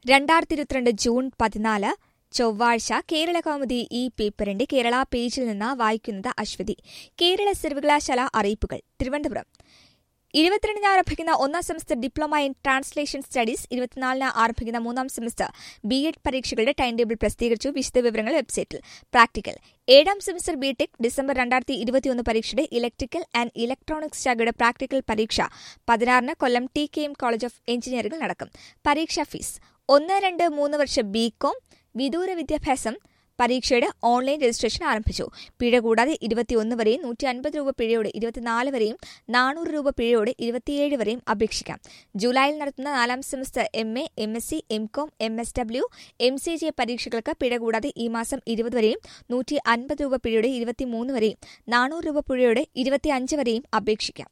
രണ്ടായിരത്തി ഇരുപത്തിരണ്ട് ജൂൺ പതിനാല് ചൊവ്വാഴ്ച കേരള കൗമുദി ഈ പേപ്പറിന്റെ കേരള പേജിൽ നിന്ന് വായിക്കുന്നത് അശ്വതി കേരള സർവകലാശാല അറിയിപ്പുകൾ തിരുവനന്തപുരം ഇരുപത്തിരണ്ടിന് ആരംഭിക്കുന്ന ഒന്നാം semester diploma in translation studies ഇരുപത്തിനാലിന് ആരംഭിക്കുന്ന മൂന്നാം സെമസ്റ്റർ ബി എഡ് പരീക്ഷകളുടെ ടൈം ടേബിൾ പ്രസിദ്ധീകരിച്ചു വിശദവിവരങ്ങൾ വെബ്സൈറ്റിൽ പ്രാക്ടിക്കൽ ഏഴാം സെമസ്റ്റർ ബി ടെക് ഡിസംബർ രണ്ടായിരത്തി ഇരുപത്തിയൊന്ന് പരീക്ഷയുടെ ഇലക്ട്രിക്കൽ ആൻഡ് ഇലക്ട്രോണിക്സ് ശാഖയുടെ പ്രാക്ടിക്കൽ പരീക്ഷ പതിനാറിന് Kollam T K M college of എഞ്ചിനീയറിംഗിൽ നടക്കും പരീക്ഷാ ഫീസ് ഒന്ന് രണ്ട് മൂന്ന് വർഷ ബികോം വിദൂര വിദ്യാഭ്യാസം പരീക്ഷയുടെ ഓൺലൈൻ രജിസ്ട്രേഷൻ ആരംഭിച്ചു പിഴ കൂടാതെ ഇരുപത്തിയൊന്ന് വരെയും നൂറ്റി അൻപത് രൂപ പിഴയോടെ ഇരുപത്തിനാല് വരെയും നാനൂറ് രൂപ പിഴയോടെ ഇരുപത്തിയേഴ് വരെയും അപേക്ഷിക്കാം ജൂലൈയിൽ നടത്തുന്ന നാലാം semester M A M S C M Com M S W M C J പരീക്ഷകൾക്ക് പിഴ കൂടാതെ ഈ മാസം ഇരുപത് വരെയും നൂറ്റി അൻപത് രൂപ പിഴയോടെ ഇരുപത്തിമൂന്ന് വരെയും നാനൂറ് രൂപ പിഴയോടെ ഇരുപത്തിയഞ്ച് വരെയും അപേക്ഷിക്കാം